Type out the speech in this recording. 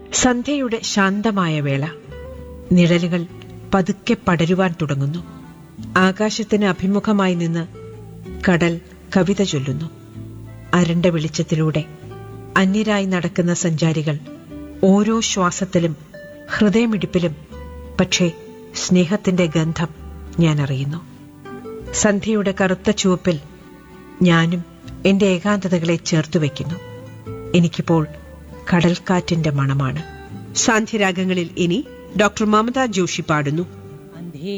സന്ധ്യയുടെ ശാന്തമായ വേള നിഴലുകൾ പതുക്കെ പടരുവാൻ തുടങ്ങുന്നു ആകാശത്തിന് അഭിമുഖമായി നിന്ന് കടൽ കവിത ചൊല്ലുന്നു അരണ്ട വെളിച്ചത്തിലൂടെ അന്യരായി നടക്കുന്ന സഞ്ചാരികൾ ഓരോ ശ്വാസത്തിലും ഹൃദയമിടിപ്പിലും പക്ഷേ സ്നേഹത്തിന്റെ ഗന്ധം ഞാൻ അറിയുന്നു സന്ധ്യയുടെ കറുത്ത ചുവപ്പിൽ ഞാനും എന്റെ ഏകാന്തതകളെ ചേർത്തു വയ്ക്കുന്നു എനിക്കിപ്പോൾ കടൽക്കാറ്റിന്റെ മണമാണ് സാന്ധ്യരാഗങ്ങളിൽ ഇനി ഡോക്ടർ മമത ജോഷി പാടുന്നു